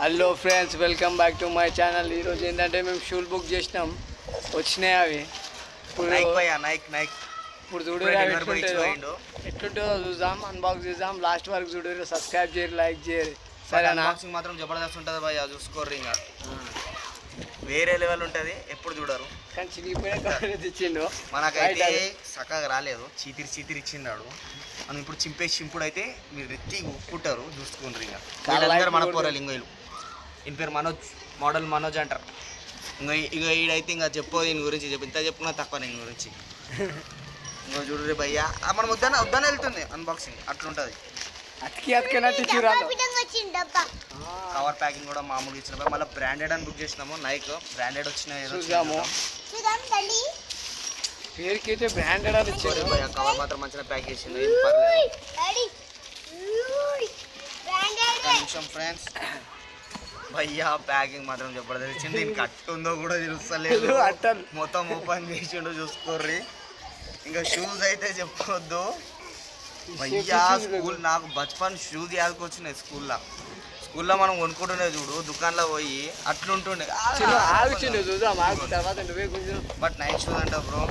Hello friends welcome back to my channel ఈరోజు ఏంటంటే మేము షూలు బుక్ చేసినాం వచ్చినాయి అవి ఇప్పుడు నైక్ భయ్యా నైక్ నైక్ ఇప్పుడు చూడు ఇప్పుడే అవి delivery boy ఎట్లుంటుందో ఇచ్చిపోయిండు. ఎట్లుంటుందో చూద్దాం అన్బాక్స్ చేద్దాం లాస్ట్ వరకు చూడరు సబ్స్క్రైబ్ చేయరు లైక్ చేయరు సరేనా అన్బాక్సింగ్ మాత్రం జబర్దస్త్ ఉంటుంది భయ్యా చూసుకోర్రి ఇంకా వేరే లెవెల్ ఉంటుంది ఎప్పుడు చూడరు కానీ చిరిగిపోయిన కవర్ తెచ్చిండు మనకైతే Right, అదే. చక్కగా రాలేదు చీతిరి చీతిరి ఇచ్చిండాడు మనం ఇప్పుడు చింపేసి చింపుడు అయితే మీరు రెత్తి ఉప్పుంటారు చూసుకుంటారు ఇంకా చాలా వీళ్ళందరూ light మన కూడా పోరాలు ఇంకో వీళ్ళు ఈయన పేరు మనోజ్ మోడల్ మనోజ్ అంటారు ఇంకా ఇక ఈడైతే ఇంకా చెప్పు దీని గురించి చెప్పు ఇంత చెప్పుకున్నా తక్కువ దీని గురించి ఇంకో చూడు భయ్యా ఆ, మనం వద్దన వద్దన వెళ్తుంది అన్బాక్సింగ్ అట్లుంటుంది అతికి అతికినట్టు చూడాలి కవర్ ప్యాకింగ్ కూడా మామూలుగా ఇచ్చిన మళ్ళీ బ్రాండెడ్ అని బుక్ చేసినాము నైక్ బ్రాండెడ్ వచ్చిన ఏదో చూద్దాము పేరుకి అయితే బ్రాండెడ్ అని ఇచ్చాడు కవర్ మాత్రం మంచిగా ప్యాక్ చేసింది ఏం పర్లేదు ఒక్క నిమిషం ఫ్రెండ్స్ భయ్యా ప్యాకింగ్ మాత్రం జబర్దస్త్ ఇచ్చింది దీనికి అట్టు ఉందో కూడా తెలుస్తలేదు అట్టలు. మొత్తం ఓపెన్ చేసిండు చూసుకోర్రి ఇంకా షూస్ అయితే చెప్పొద్దు భయ్యా స్కూల్ నాకు బచ్పన్ షూస్ యాదకొచ్చినాయి స్కూల్లో స్కూల్లో మనం కొనుక్కుంటుండే చూడు దుకాణంలో పోయి అట్లుంటుండే చిన్న ఆగుచిండు చూద్దాం ఆగు తర్వాత నువ్వే కొంచెం బట్ నైట్ షూస్ అంట బ్రో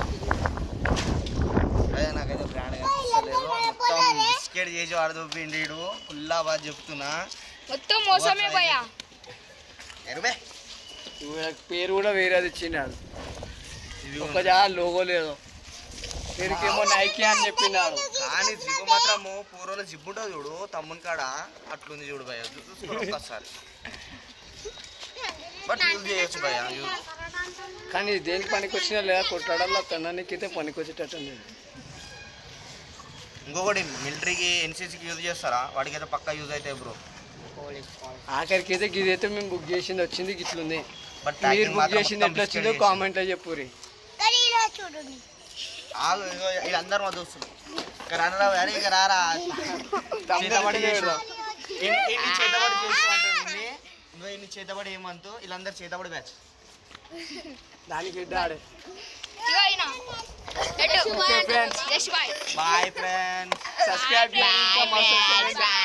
అదే నాకైతే బ్రాండ్ కనిపిస్తలేదు మొత్తం బిస్కెట్ చేసి వాడు పిండిడు ఫుల్లా బాగా చెప్తున్నా మొత్తం మోసమే భయ ఎరుబే పేరు కూడా వేరేది ఇచ్చినాడు ఇది ఒక్క జాగా లోగో లేదు పేరుకేమో నైకి అని చెప్పినాడు కానీ జిప్పు మాత్రము పూర్వలో జిప్పు ఉంటుంది చూడు తమ్ముని కాడ అట్లుంది చూడు భయ చూసుకో ఒక్కసారి బట్ యూజ్ చేయొచ్చు భయ యూజ్ కానీ ఇది దేనికి పనికి వచ్చినా లేదా కొట్టడంలో తననికి అయితే పనికి వచ్చేటట్టు ఉంది. ఇంకొకటి మిలిటరీకి ఎన్సీసీకి యూజ్ చేస్తారా వాడికి అయితే పక్కా యూజ్ అవుతాయి బ్రో ఆఖరికి అయితే ఇది అయితే మేము బుక్ చేసింది వచ్చింది ఇట్లుంది బట్ మీరు బుక్ చేసింది ఎట్లా వచ్చిందో కామెంట్ లో చెప్పురి చూడండి ఆగు ఇగో వీళ్ళందరూ మా దోస్తులు ఇక రానరా అరే ఇక రారా చేతబడి చేసిన ఇన్ని చేతబడి చేసి అంటుంది ఇంకో ఇన్ని చేతబడి ఏమంటూ వీళ్ళందరూ చేతబడి బ్యాచ్ దానికి ఇడ్డ ఆడే ఇగో ఈయన. ఎటు? Okay friends just bye bye friends subscribe చేయండి ఇంకా మా social media.